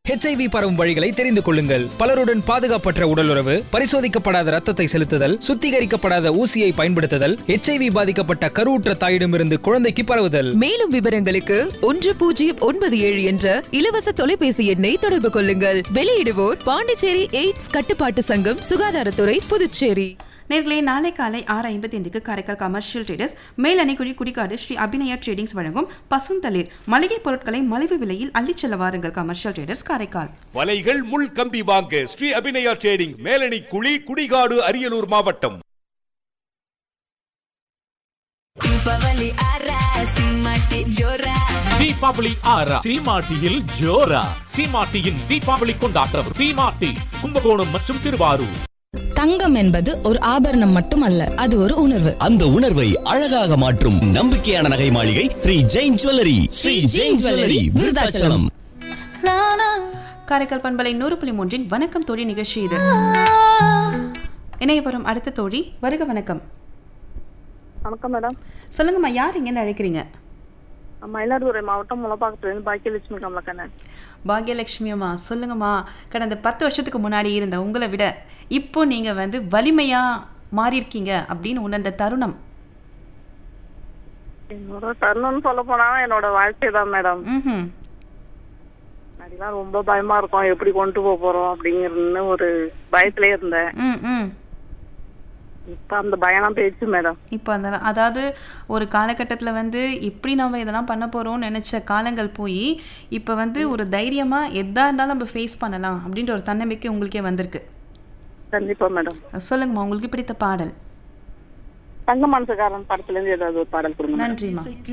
HIV பரவும் வழிகளை தெரிந்து கொள்ளுங்கள் பலருடன் பாதுகாப்பற்ற உடலுறவு பரிசோதிக்கப்படாத ரத்தத்தை செலுத்துதல் சுத்திகரிக்கப்படாத ஊசியை பயன்படுத்துதல் ஹெச்ஐவி பாதிக்கப்பட்ட கருவுற்ற தாயிடமிருந்து குழந்தைக்கு பரவுதல் மேலும் விவரங்களுக்கு ஒன்று பூஜ்ஜியம் ஒன்பது ஏழு என்ற இலவச தொலைபேசி எண்ணை தொடர்பு கொள்ளுங்கள் வெளியிடுவோர் பாண்டிச்சேரி எய்ட்ஸ் கட்டுப்பாட்டு சங்கம் சுகாதாரத்துறை புதுச்சேரி நேர்களே நாளை காலை ஆறு ஐம்பத்தி ஐந்துக்கு Karaikal commercial traders Melanaikuzhi Kudikadu Sri Abhinaya tradings வழங்கும் பசுந்தளிர் மளிகை பொருட்களை மலிவு விலையில் அள்ளிச் செல்ல வாருங்கள் கமர்ஷியல் ட்ரேடர்ஸ் காரைக்கால் வலைகள் முள் கம்பி வாங்க ஸ்ரீ அபிநயா ட்ரேடிங் மேலணி குழி குடிகாடு அரியலூர் மாவட்டம் ದೀಪಾವಳಿ ಆರ ಸಿಂಹಕ್ಕೆ ಜೋರ தீபாவளி ஆறா சீமாட்டியில் ஜோரா சீமாட்டியின் தீபாவளி கொண்டாட்டம் சீமாட்டி கும்பகோணம் மற்றும் திருவாரூர் தங்கம் என்பது ஒரு ஆபரணம் மட்டுமல்ல அது ஒரு உணர்வு அந்த உணர்வை அழகாக மாற்றும் நம்பிக்கையான நகை மாளிகை ஸ்ரீ ஜெயின் ஜுவல்லரி ஸ்ரீ ஜெயின் ஜுவல்லரி விருதாச்சலம் காரைக்கால் பண்பலை நூறு புள்ளி மூன்றின் வணக்கம் தோழி நிகழ்ச்சி இது இணைய வரும் அடுத்த தோழி வருக வணக்கம் வணக்கம் மேடம் சொல்லுங்கம்மா யார் இங்கேருந்து அழைக்கிறீங்க மயிலாடுதுறை மாவட்டம் முளப்பாக்கத்துலேருந்து பாக்கியலட்சுமி கமலக்கண்ணன் பாக்யலட்சுமி அம்மா சொல்லுங்கம்மா கடந்த பத்து வருஷத்துக்கு முன்னாடி இருந்த உங்களை விட இப்போ நீங்க வந்து வலிமையா மாறியிருக்கீங்க அப்படின்னு உணர்ந்த தருணம் என்னோட தருணம்னு சொல்ல போனா என்னோட வாழ்க்கை தான் மேடம் ம்ஹும். அதெல்லாம் ரொம்ப பயமா இருக்கும் எப்படி கொண்டு போக போறோம் அப்படிங்கறதுன்னு ஒரு பயத்திலே இருந்தேன் ம் ம் இப்ப அந்த பயம்லாம் போயிடுச்சு மேடம் இப்போ அந்த அதாவது ஒரு காலகட்டத்தில் வந்து எப்படி நம்ம இதெல்லாம் பண்ண போகிறோம்னு நினச்ச காலங்கள் போய் இப்போ வந்து ஒரு தைரியமாக எதா இருந்தாலும் நம்ம ஃபேஸ் பண்ணலாம் அப்படின்ற ஒரு தன்னம்பிக்கை உங்களுக்கே வந்திருக்கு கண்டிப்பா மேடம் சொல்லுங்கம்மா உங்களுக்கு பிடித்த பாடல் தங்க மனசுக்காரன் படத்துல இருந்து ஏதாவது ஒரு பாடல் கொடுங்க மேடம். நன்றிம்மா